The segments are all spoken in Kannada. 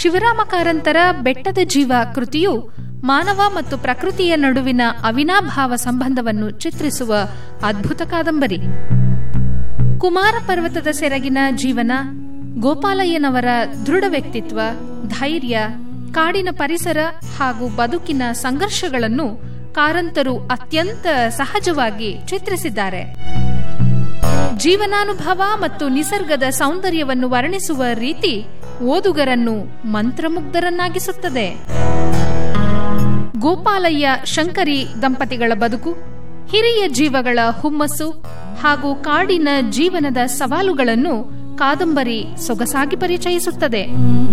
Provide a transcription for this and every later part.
ಶಿವರಾಮ ಕಾರಂತರ ಬೆಟ್ಟದ ಜೀವ ಕೃತಿಯು ಮಾನವ ಮತ್ತು ಪ್ರಕೃತಿಯ ನಡುವಿನ ಅವಿನಾಭಾವ ಸಂಬಂಧವನ್ನು ಚಿತ್ರಿಸುವ ಅದ್ಭುತ ಕಾದಂಬರಿ ಕುಮಾರ ಪರ್ವತದ ಸೆರಗಿನ ಜೀವನ ಗೋಪಾಲಯ್ಯನವರ ದೃಢ ವ್ಯಕ್ತಿತ್ವ ಧೈರ್ಯ ಕಾಡಿನ ಪರಿಸರ ಹಾಗೂ ಬದುಕಿನ ಸಂಘರ್ಷಗಳನ್ನು ಕಾರಂತರು ಅತ್ಯಂತ ಸಹಜವಾಗಿ ಚಿತ್ರಿಸಿದ್ದಾರೆ ಜೀವನಾನುಭವ ಮತ್ತು ನಿಸರ್ಗದ ಸೌಂದರ್ಯವನ್ನು ವರ್ಣಿಸುವ ರೀತಿ ಓದುಗರನ್ನು ಮಂತ್ರಮುಗ್ಧರನ್ನಾಗಿಸುತ್ತದೆ ಗೋಪಾಲಯ್ಯ ಶಂಕರಿ ದಂಪತಿಗಳ ಬದುಕು ಹಿರಿಯ ಜೀವಗಳ ಹುಮ್ಮಸ್ಸು ಹಾಗೂ ಕಾಡಿನ ಜೀವನದ ಸವಾಲುಗಳನ್ನು ಕಾದಂಬರಿ ಸೊಗಸಾಗಿ ಪರಿಚಯಿಸುತ್ತದೆ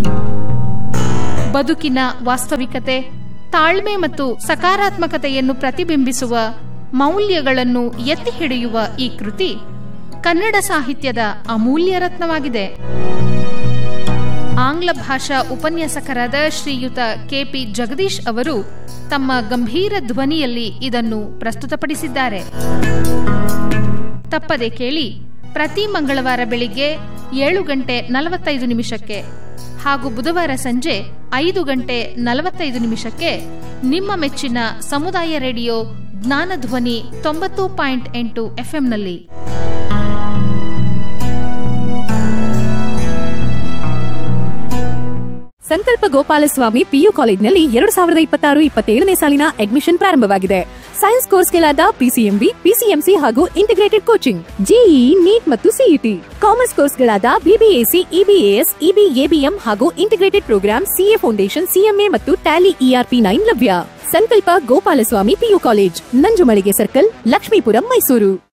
ಬದುಕಿನ ವಾಸ್ತವಿಕತೆ ತಾಳ್ಮೆ ಮತ್ತು ಸಕಾರಾತ್ಮಕತೆಯನ್ನು ಪ್ರತಿಬಿಂಬಿಸುವ ಮೌಲ್ಯಗಳನ್ನು ಎತ್ತಿ ಹಿಡಿಯುವ ಈ ಕೃತಿ ಕನ್ನಡ ಸಾಹಿತ್ಯದ ಅಮೂಲ್ಯ ರತ್ನವಾಗಿದೆ ಆಂಗ್ಲ ಭಾಷಾ ಉಪನ್ಯಾಸಕರಾದ ಶ್ರೀಯುತ ಕೆಪಿ ಜಗದೀಶ್ ಅವರು ತಮ್ಮ ಗಂಭೀರ ಧ್ವನಿಯಲ್ಲಿ ಇದನ್ನು ಪ್ರಸ್ತುತಪಡಿಸಿದ್ದಾರೆ ತಪ್ಪದೆ ಕೇಳಿ ಪ್ರತಿ ಮಂಗಳವಾರ ಬೆಳಿಗ್ಗೆ ಏಳು ಗಂಟೆ ನಲವತ್ತೈದು ನಿಮಿಷಕ್ಕೆ ಹಾಗೂ ಬುಧವಾರ ಸಂಜೆ ಐದು ಗಂಟೆ ನಲವತ್ತೈದು ನಿಮಿಷಕ್ಕೆ ನಿಮ್ಮ ಮೆಚ್ಚಿನ ಸಮುದಾಯ ರೇಡಿಯೋ ಜ್ಞಾನಧ್ವನಿ ತೊಂಬತ್ತು ಪಾಯಿಂಟ್ ಎಂಟು ಎಫ್ಎಂನಲ್ಲಿ ಸಂಕಲ್ಪ ಗೋಪಾಲಸ್ವಾಮಿ ಪಿಯು ಕಾಲೇಜ್ನಲ್ಲಿ ಎರಡು ಸಾವಿರದ ಇಪ್ಪತ್ತಾರು ಇಪ್ಪತ್ತೇಳನೇ ಸಾಲಿನ ಅಡ್ಮಿಷನ್ ಪ್ರಾರಂಭವಾಗಿದೆ ಸೈನ್ಸ್ ಕೋರ್ಸ್ಗಳಾದ ಪಿಸಿಎಂಬಿ ಪಿಸಿಎಂಸಿ ಹಾಗೂ ಇಂಟಿಗ್ರೇಟೆಡ್ ಕೋಚಿಂಗ್ ಜೆಇಇ ನೀಟ್ ಮತ್ತು ಸಿಇಟಿ ಕಾಮರ್ಸ್ ಕೋರ್ಸ್ಗಳಾದ ಬಿಬಿಎಸಿ ಇಬಿಎಎಸ್ ಇಬಿಎಬಿಎಂ ಹಾಗೂ integrated program CA foundation CMA ಮತ್ತು ಟ್ಯಾಲಿ ಇಆರ್ಪಿ ನೈನ್ ಲಭ್ಯ Sankalpa Gopalaswamy PU college Nanjumalige circle Lakshmipuram Mysuru